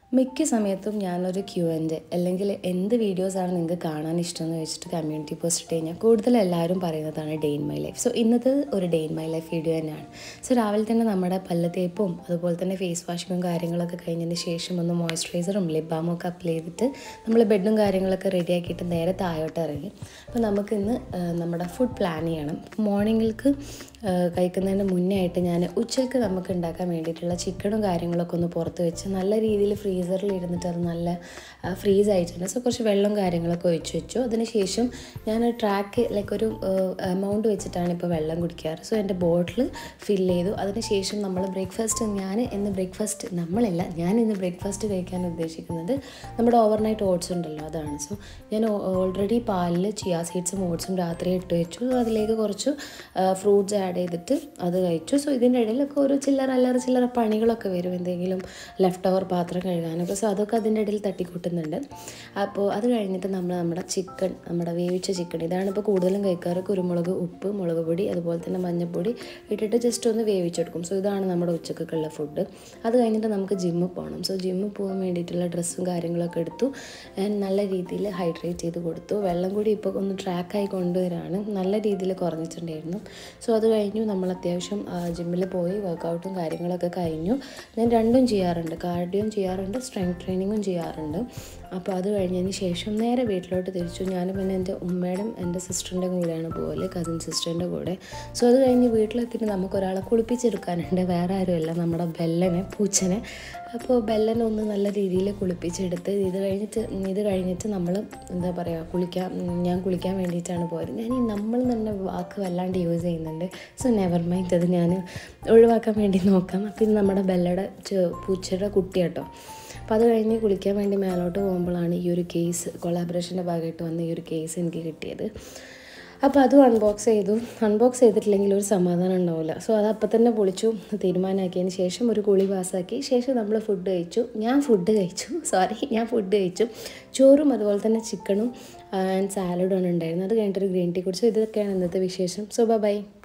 മിക്ക സമയത്തും ഞാനൊരു ക്യൂ എൻ്റെ അല്ലെങ്കിൽ എന്ത് വീഡിയോസാണ് നിങ്ങൾക്ക് കാണാൻ ഇഷ്ടമെന്ന് വെച്ചിട്ട് കമ്മ്യൂണിറ്റി പോസ്റ്റ് ഇട്ട് കഴിഞ്ഞാൽ കൂടുതൽ എല്ലാവരും പറയുന്നതാണ് day in my life so ഇന്നത്തെ ഒരു day in my life video തന്നെയാണ് സോ രാവിലെ തന്നെ നമ്മുടെ പല്ല് തേപ്പും അതുപോലെ തന്നെ ഫേസ് വാഷിങ്ങും കാര്യങ്ങളൊക്കെ കഴിഞ്ഞതിന് ശേഷം ഒന്ന് മോയ്സ്ചറൈസറും ലിപ് ബാമും ഒക്കെ അപ്ലൈ ചെയ്തിട്ട് നമ്മൾ ബെഡും കാര്യങ്ങളൊക്കെ റെഡി ആക്കിയിട്ട് നേരെ താഴോട്ട് ഇറങ്ങി അപ്പോൾ നമുക്കിന്ന് ആ, നമ്മുടെ ഫുഡ് പ്ലാൻ ചെയ്യണം മോർണിംഗിലേക്ക് കഴിക്കുന്നതിന് മുന്നേ ആയിട്ട് ഞാൻ ഉച്ചയ്ക്ക് നമുക്ക് ഉണ്ടാക്കാൻ വേണ്ടിയിട്ടുള്ള ചിക്കനും കാര്യങ്ങളൊക്കെ ഒന്ന് പുറത്ത് വെച്ച് നല്ല രീതിയിൽ ഫ്രീസറിൽ ഇരുന്നിട്ട് അത് നല്ല ഫ്രീസ് ആയിട്ടുണ്ട് സോ കുറച്ച് വെള്ളം കാര്യങ്ങളൊക്കെ ഒഴിച്ച് വെച്ചു അതിനുശേഷം ഞാൻ ട്രാക്ക് ലൈക്ക് ഒരു എമൗണ്ട് വെച്ചിട്ടാണ് ഇപ്പോൾ വെള്ളം കുടിക്കാറ് സോ എൻ്റെ ബോട്ടിൽ ഫില്ല് ചെയ്തു അതിനുശേഷം നമ്മൾ ബ്രേക്ക്ഫാസ്റ്റ് ഞാൻ ഇന്ന് ബ്രേക്ക്ഫാസ്റ്റ് നമ്മളല്ല ഞാൻ ഇന്ന് ബ്രേക്ക്ഫാസ്റ്റ് കഴിക്കാൻ ഉദ്ദേശിക്കുന്നത് നമ്മുടെ ഓവർനൈറ്റ് ഓട്സ് ഉണ്ടല്ലോ അതാണ് സോ ഞാൻ ഓൾറെഡി പാലിൽ ചിയാ സീഡ്സും ഓട്സും രാത്രി ഇട്ട് വെച്ചു So അതിലേക്ക് കുറച്ച് ഫ്രൂട്ട്സ് ആഡ് ചെയ്തിട്ട് അത് കഴിച്ചു സോ ഇതിൻ്റെ ഇടയിലൊക്കെ ഒരു ചില്ലറ അല്ലറ ചില്ലറ പണികളൊക്കെ വരും എന്തെങ്കിലും ലെഫ്റ്റ് ഓവർ പാത്രം കഴുകാനൊക്കെ സോ അതൊക്കെ അതിൻ്റെ ഇടയിൽ തട്ടിക്കൂട്ടുന്നുണ്ട് അപ്പോൾ അത് കഴിഞ്ഞിട്ട് നമ്മൾ നമ്മുടെ ചിക്കൻ നമ്മുടെ വേവിച്ച ചിക്കൻ ഇതാണ് ഇപ്പോൾ കൂടുതലും കഴിക്കാറ് കുരുമുളക് ഉപ്പ് മുളക് പൊടി അതുപോലെ തന്നെ മഞ്ഞൾപ്പൊടി ഇട്ടിട്ട് ജസ്റ്റ് ഒന്ന് വേവിച്ചെടുക്കും സോ ഇതാണ് നമ്മുടെ ഉച്ചക്കൊക്കെയുള്ള ഫുഡ് അത് കഴിഞ്ഞിട്ട് നമുക്ക് ജിമ്മിൽ പോകണം സോ ജിമ്മിൽ പോകാൻ വേണ്ടിയിട്ടുള്ള ഡ്രസ്സും കാര്യങ്ങളൊക്കെ എടുത്തു ഞാൻ നല്ല രീതിയിൽ ഹൈഡ്രേറ്റ് ചെയ്ത് കൊടുത്തു വെള്ളം കൂടി ഇപ്പോൾ ഒന്ന് ട്രാക്കായി കൊണ്ടുവരാണ് നല്ല രീതിയിൽ കുറഞ്ഞിട്ടുണ്ടായിരുന്നു സോ അത് കഴിഞ്ഞു നമ്മൾ അത്യാവശ്യം ജിമ്മിൽ പോയി വർക്കൗട്ടും കാര്യങ്ങളൊക്കെ കഴിഞ്ഞു ഞാൻ രണ്ടും ചെയ്യാറുണ്ട് കാർഡിയോയും ചെയ്യാറുണ്ട് സ്ട്രെങ്ത് ട്രെയിനിങ്ങും ചെയ്യാറുണ്ട് അപ്പോൾ അത് കഴിഞ്ഞതിന് ശേഷം നേരെ വീട്ടിലോട്ട് തിരിച്ചു ഞാൻ പിന്നെ എൻ്റെ ഉമ്മയുടെയും എൻ്റെ സിസ്റ്ററിൻ്റെ കൂടെയാണ് പോകല് കസിൻ സിസ്റ്ററിൻ്റെ കൂടെ സോ അത് കഴിഞ്ഞ് വീട്ടിലെത്തിയിട്ട് നമുക്കൊരാളെ കുളിപ്പിച്ചെടുക്കാനുണ്ട് വേറെ ആരുമല്ല നമ്മുടെ ബെല്ലനെ പൂച്ചനെ അപ്പോൾ ബെല്ലനെ ഒന്ന് നല്ല രീതിയിൽ കുളിപ്പിച്ചെടുത്ത് ഇത് കഴിഞ്ഞിട്ട് ഇത് കഴിഞ്ഞിട്ട് നമ്മൾ എന്താ പറയുക കുളിക്കാൻ ഞാൻ കുളിക്കാൻ വേണ്ടിയിട്ടാണ് പോയത് ഞാൻ ഈ നമ്മൾ തന്നെ വാക്ക് വല്ലാണ്ട് യൂസ് ചെയ്യുന്നുണ്ട് സോ നെവർ മൈൻഡ് അത് ഞാൻ ഒഴിവാക്കാൻ വേണ്ടി നോക്കാം അപ്പോൾ ഇത് നമ്മുടെ ബെല്ലയുടെ ചെ- പൂച്ചയുടെ കുട്ടിയാട്ടോ അപ്പോൾ അത് കഴിഞ്ഞ് കുളിക്കാൻ വേണ്ടി മേലോട്ട് പോകുമ്പോഴാണ് ഈ ഒരു കേസ് കൊളാബറേഷൻ്റെ ഭാഗമായിട്ട് വന്ന ഈ ഒരു കേസ് എനിക്ക് കിട്ടിയത് അപ്പോൾ അതും അൺബോക്സ് ചെയ്തു അൺബോക്സ് ചെയ്തിട്ടില്ലെങ്കിൽ ഒരു സമാധാനം ഉണ്ടാവില്ല സോ അത് അപ്പം തന്നെ പൊളിച്ചു തീരുമാനമാക്കിയതിന് ശേഷം ഒരു കുളി പാസ്സാക്കി ശേഷം നമ്മൾ ഫുഡ് കഴിച്ചു ഞാൻ ഫുഡ് കഴിച്ചു സോറി ഞാൻ ഫുഡ് കഴിച്ചു ചോറും അതുപോലെ തന്നെ ചിക്കനും ആൻഡ് സാലഡുമാണ് ഉണ്ടായിരുന്നത് അത് കഴിഞ്ഞിട്ടൊരു ഗ്രീൻ ടീ കുടിച്ചു ഇതൊക്കെയാണ് ഇന്നത്തെ വിശേഷം സോ ബൈ